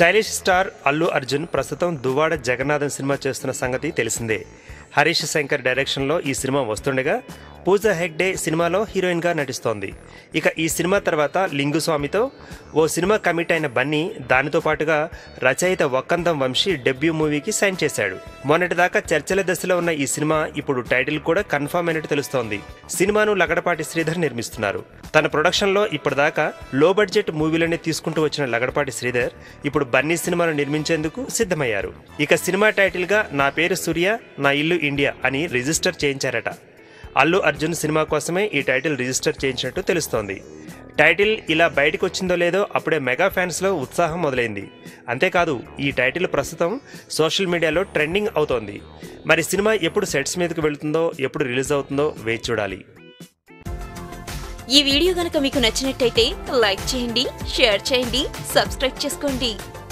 stylish star Allu Arjun ప్రస్తుతం Duvvada Jagannathan cinema చేస్తున్న సంగతి తెలిసిందే హరీష్ శంకర్ డైరెక్షన్లో ఈ సినిమా వస్తుండగా పూజా హెగ్డే సినిమాలో హీరోయిన్గా నటిస్తోంది ఇక ఈ సినిమా తర్వాత లింగుస్వామితో ఓ సినిమా కమిట్ అయిన బన్నీ దానితో పాటుగా రచయిత వక్కందం వంశీ డెబ్యూ మూవీకి సైన్ చేశాడు మొన్నటిదాకా చర్చల దశలో ఉన్న ఈ సినిమా ఇప్పుడు టైటిల్ కూడా కన్ఫర్మ్ అయినట్టు తెలుస్తోంది సినిమాను లగడపాటి శ్రీధర్ నిర్మిస్తున్నారు తన ప్రొడక్షన్లో ఇప్పటిదాకా లో బడ్జెట్ మూవీలనే తీసుకుంటూ వచ్చిన లగడపాటి శ్రీధర్ ఇప్పుడు బన్నీ సినిమాను నిర్మించేందుకు సిద్ధమయ్యారు ఇక సినిమా టైటిల్గా నా పేరు సూర్య నా ఇల్లు ఇండియా అని రిజిస్టర్ చేయించారట అల్లు అర్జున్ సినిమా కోసమే ఈ టైటిల్ రిజిస్టర్ చేయించినట్టు తెలుస్తోంది టైటిల్ ఇలా బయటకు వచ్చిందో లేదో అప్పుడే మెగా ఫ్యాన్స్లో ఉత్సాహం మొదలైంది అంతేకాదు ఈ టైటిల్ ప్రస్తుతం సోషల్ మీడియాలో ట్రెండింగ్ అవుతోంది మరి సినిమా ఎప్పుడు సెట్స్ మీదకు వెళుతుందో ఎప్పుడు రిలీజ్ అవుతుందో వేచి చూడాలి ఈ వీడియో గనక మీకు నచ్చినట్టయితే లైక్ చేయండి షేర్ చేయండి సబ్స్క్రైబ్ చేసుకోండి